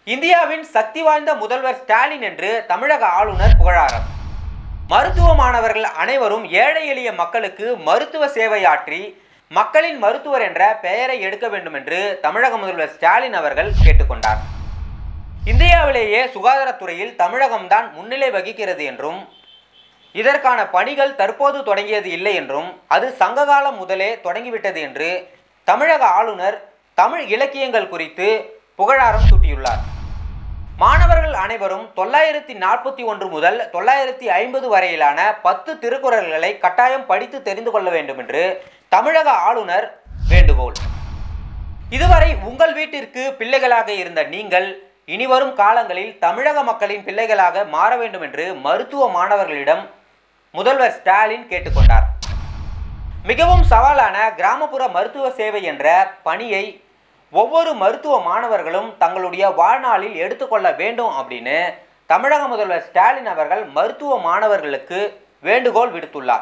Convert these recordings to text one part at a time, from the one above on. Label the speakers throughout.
Speaker 1: இந்தியாவின் சக்தி வாய்ந்த முதல்வர் ஸ்டாலின் என்று தமிழக ஆளுநர் புகழாரம் மருத்துவ மாணவர்கள் அனைவரும் ஏழை எளிய மக்களுக்கு மருத்துவ சேவையாற்றி மக்களின் மருத்துவர் என்ற பெயரை எடுக்க வேண்டும் என்று தமிழக முதல்வர் ஸ்டாலின் அவர்கள் கேட்டுக்கொண்டார் இந்தியாவிலேயே சுகாதாரத்துறையில் தமிழகம்தான் முன்னிலை வகிக்கிறது என்றும் இதற்கான பணிகள் தற்போது தொடங்கியது இல்லை என்றும் அது சங்ககாலம் முதலே தொடங்கிவிட்டது என்று தமிழக ஆளுநர் தமிழ் இலக்கியங்கள் குறித்து புகழாரம் சூட்டியுள்ளார் மாணவர்கள் அனைவரும் தொள்ளாயிரத்தி நாற்பத்தி ஒன்று முதல் தொள்ளாயிரத்தி ஐம்பது வரையிலான பத்து திருக்குறள்களை கட்டாயம் படித்து தெரிந்து கொள்ள வேண்டும் என்று தமிழக ஆளுநர் வேண்டுகோள் இதுவரை உங்கள் வீட்டிற்கு பிள்ளைகளாக இருந்த நீங்கள் இனிவரும் காலங்களில் தமிழக மக்களின் பிள்ளைகளாக மாற வேண்டும் என்று மருத்துவ மாணவர்களிடம் முதல்வர் ஸ்டாலின் கேட்டுக்கொண்டார் மிகவும் சவாலான கிராமப்புற மருத்துவ சேவை என்ற பணியை ஒவ்வொரு மருத்துவ மாணவர்களும் தங்களுடைய வாழ்நாளில் எடுத்துக்கொள்ள வேண்டும் அப்படின்னு தமிழக முதல்வர் ஸ்டாலின் அவர்கள் மருத்துவ மாணவர்களுக்கு வேண்டுகோள் விடுத்துள்ளார்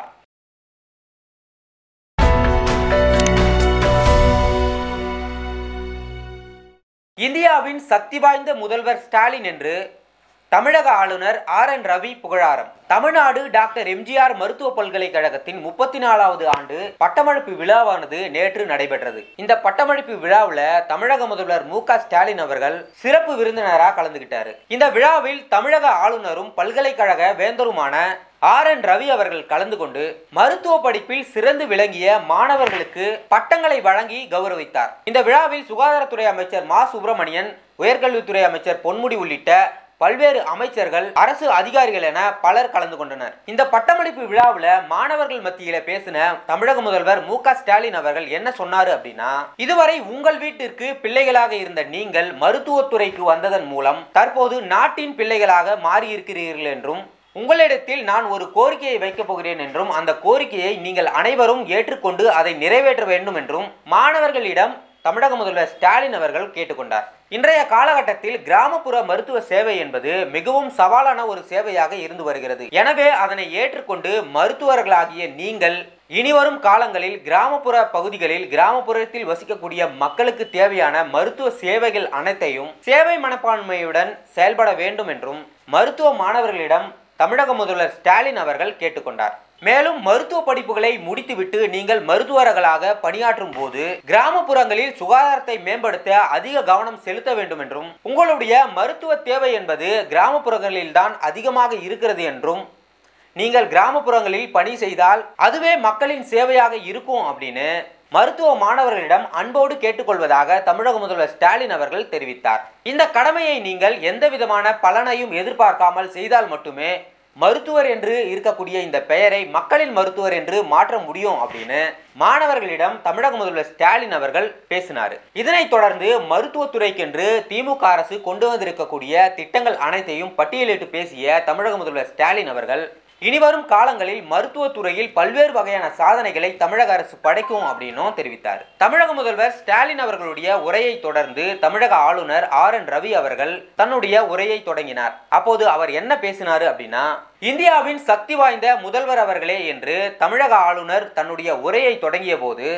Speaker 1: இந்தியாவின் சக்தி வாய்ந்த முதல்வர் ஸ்டாலின் என்று தமிழக ஆளுநர் ஆர் என் ரவி புகழாரம் தமிழ்நாடு டாக்டர் எம்ஜிஆர் மருத்துவ பல்கலைக்கழகத்தின் முப்பத்தி நாலாவது ஆண்டு பட்டமளிப்பு விழாவானது நேற்று நடைபெற்றது இந்த பட்டமளிப்பு விழாவில் தமிழக முதல்வர் மு க ஸ்டாலின் அவர்கள் சிறப்பு விருந்தினராக கலந்துகிட்டாரு இந்த விழாவில் தமிழக ஆளுநரும் பல்கலைக்கழக வேந்தருமான ஆர் என் ரவி அவர்கள் கலந்து கொண்டு மருத்துவ படிப்பில் சிறந்து விளங்கிய மாணவர்களுக்கு பட்டங்களை வழங்கி கௌரவித்தார் இந்த விழாவில் சுகாதாரத்துறை அமைச்சர் மா சுப்பிரமணியன் உயர்கல்வித்துறை அமைச்சர் பொன்முடி உள்ளிட்ட பல்வேறு அமைச்சர்கள் அரசு அதிகாரிகள் என பலர் கலந்து கொண்டனர் இந்த பட்டமளிப்பு விழாவில் மாணவர்கள் மத்தியில பேசின தமிழக முதல்வர் மு க ஸ்டாலின் அவர்கள் என்ன சொன்னாரு அப்படின்னா இதுவரை உங்கள் வீட்டிற்கு பிள்ளைகளாக இருந்த நீங்கள் மருத்துவத்துறைக்கு வந்ததன் மூலம் தற்போது நாட்டின் பிள்ளைகளாக மாறியிருக்கிறீர்கள் என்றும் உங்களிடத்தில் நான் ஒரு கோரிக்கையை வைக்கப் போகிறேன் என்றும் அந்த கோரிக்கையை நீங்கள் அனைவரும் ஏற்றுக்கொண்டு அதை நிறைவேற்ற வேண்டும் என்றும் மாணவர்களிடம் தமிழக முதல்வர் ஸ்டாலின் அவர்கள் கேட்டுக்கொண்டார் இன்றைய காலகட்டத்தில் கிராமப்புற மருத்துவ சேவை என்பது மிகவும் சவாலான ஒரு சேவையாக இருந்து வருகிறது எனவே அதனை ஏற்றுக்கொண்டு மருத்துவர்களாகிய நீங்கள் இனிவரும் காலங்களில் கிராமப்புற பகுதிகளில் கிராமப்புறத்தில் வசிக்கக்கூடிய மக்களுக்கு தேவையான மருத்துவ சேவைகள் அனைத்தையும் சேவை மனப்பான்மையுடன் செயல்பட வேண்டும் என்றும் மருத்துவ மாணவர்களிடம் தமிழக முதல்வர் ஸ்டாலின் அவர்கள் கேட்டுக்கொண்டார் மேலும் மருத்துவ படிப்புகளை முடித்துவிட்டு நீங்கள் மருத்துவர்களாக பணியாற்றும் போது கிராமப்புறங்களில் சுகாதாரத்தை மேம்படுத்த அதிக கவனம் செலுத்த வேண்டும் என்றும் உங்களுடைய மருத்துவ தேவை என்பது கிராமப்புறங்களில்தான் அதிகமாக இருக்கிறது என்றும் நீங்கள் கிராமப்புறங்களில் பணி செய்தால் அதுவே மக்களின் சேவையாக இருக்கும் அப்படின்னு மருத்துவ மாணவர்களிடம் அன்போடு கேட்டுக்கொள்வதாக தமிழக முதல்வர் ஸ்டாலின் அவர்கள் தெரிவித்தார் இந்த கடமையை நீங்கள் எந்த விதமான பலனையும் எதிர்பார்க்காமல் செய்தால் மட்டுமே மருத்துவர் என்று இருக்கக்கூடிய இந்த பெயரை மக்களின் மருத்துவர் என்று மாற்ற முடியும் அப்படின்னு மாணவர்களிடம் தமிழக முதல்வர் ஸ்டாலின் அவர்கள் பேசினார் இதனைத் தொடர்ந்து மருத்துவத்துறைக்கென்று திமுக அரசு கொண்டு வந்திருக்கக்கூடிய திட்டங்கள் அனைத்தையும் பட்டியலிட்டு பேசிய தமிழக முதல்வர் ஸ்டாலின் அவர்கள் இனிவரும் காலங்களில் மருத்துவத்துறையில் பல்வேறு வகையான சாதனைகளை தமிழக அரசு படைக்கும் அப்படின்னும் தெரிவித்தார் தமிழக முதல்வர் ஸ்டாலின் அவர்களுடைய உரையை தொடர்ந்து தமிழக ஆளுநர் ஆர் என் ரவி அவர்கள் தன்னுடைய உரையை தொடங்கினார் அப்போது அவர் என்ன பேசினாரு அப்படின்னா இந்தியாவின் சக்தி வாய்ந்த முதல்வர் அவர்களே என்று தமிழக ஆளுநர் தன்னுடைய உரையை தொடங்கிய போது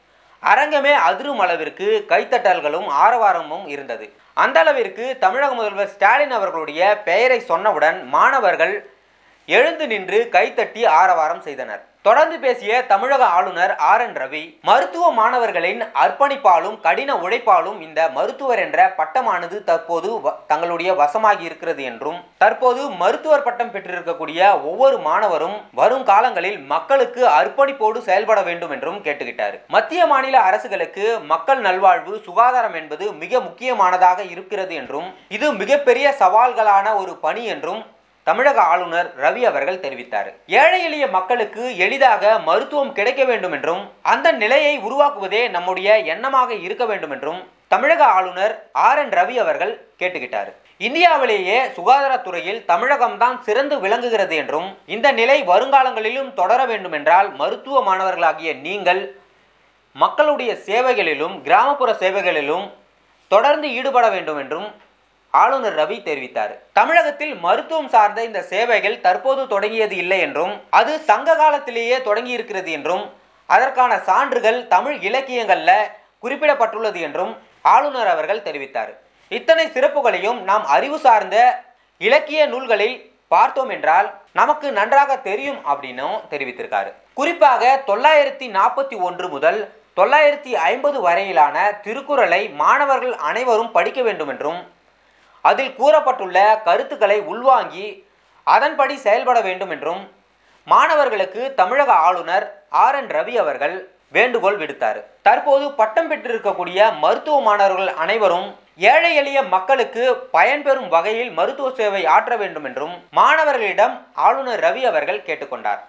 Speaker 1: அரங்கமே அதிரும் அளவிற்கு கைத்தட்டல்களும் ஆரவாரமும் இருந்தது அந்த அளவிற்கு தமிழக முதல்வர் ஸ்டாலின் அவர்களுடைய பெயரை சொன்னவுடன் மாணவர்கள் எழுந்து நின்று கைத்தட்டி ஆரவாரம் செய்தனர் தொடர்ந்து பேசிய தமிழக ஆளுநர் ஆர் என் ரவி மருத்துவ மாணவர்களின் அர்ப்பணிப்பாலும் கடின உழைப்பாலும் இந்த மருத்துவர் என்ற பட்டமானது தற்போது வ- தங்களுடைய வசமாகி இருக்கிறது என்றும் தற்போது மருத்துவர் பட்டம் பெற்றிருக்கக்கூடிய ஒவ்வொரு மாணவரும் வரும் காலங்களில் மக்களுக்கு அர்ப்பணிப்போடு செயல்பட வேண்டும் என்றும் கேட்டுக்கிட்டார் மத்திய மாநில அரசுகளுக்கு மக்கள் நல்வாழ்வு சுகாதாரம் என்பது மிக முக்கியமானதாக இருக்கிறது என்றும் இது மிகப்பெரிய சவால்களான ஒரு பணி என்றும் தமிழக ஆளுநர் ரவி அவர்கள் தெரிவித்தார் ஏழை எளிய மக்களுக்கு எளிதாக மருத்துவம் கிடைக்க வேண்டும் என்றும் அந்த நிலையை உருவாக்குவதே நம்முடைய எண்ணமாக இருக்க வேண்டும் என்றும் தமிழக ஆளுநர் ஆர் என் ரவி அவர்கள் கேட்டுக்கிட்டார் இந்தியாவிலேயே சுகாதாரத்துறையில் தமிழகம்தான் சிறந்து விளங்குகிறது என்றும் இந்த நிலை வருங்காலங்களிலும் தொடர வேண்டும் என்றால் மருத்துவ மாணவர்களாகிய நீங்கள் மக்களுடைய சேவைகளிலும் கிராமப்புற சேவைகளிலும் தொடர்ந்து ஈடுபட வேண்டும் என்றும் ஆளுநர் ரவி தெரிவித்தார் தமிழகத்தில் மருத்துவம் சார்ந்த இந்த சேவைகள் தற்போது தொடங்கியது இல்லை என்றும் அது சங்க காலத்திலேயே தொடங்கி இருக்கிறது என்றும் அதற்கான சான்றுகள் தமிழ் இலக்கியங்கள்ல குறிப்பிடப்பட்டுள்ளது என்றும் ஆளுநர் அவர்கள் தெரிவித்தார் இத்தனை சிறப்புகளையும் நாம் அறிவு சார்ந்த இலக்கிய நூல்களில் பார்த்தோம் என்றால் நமக்கு நன்றாக தெரியும் அப்படின்னும் தெரிவித்திருக்காரு குறிப்பாக தொள்ளாயிரத்தி நாற்பத்தி ஒன்று முதல் தொள்ளாயிரத்தி ஐம்பது வரையிலான திருக்குறளை மாணவர்கள் அனைவரும் படிக்க வேண்டும் என்றும் அதில் கூறப்பட்டுள்ள கருத்துக்களை உள்வாங்கி அதன்படி செயல்பட வேண்டும் என்றும் மாணவர்களுக்கு தமிழக ஆளுநர் ஆர் என் ரவி அவர்கள் வேண்டுகோள் விடுத்தார் தற்போது பட்டம் பெற்றிருக்கக்கூடிய மருத்துவ மாணவர்கள் அனைவரும் ஏழை எளிய மக்களுக்கு பயன்பெறும் வகையில் மருத்துவ சேவை ஆற்ற வேண்டும் என்றும் மாணவர்களிடம் ஆளுநர் ரவி அவர்கள் கேட்டுக்கொண்டார்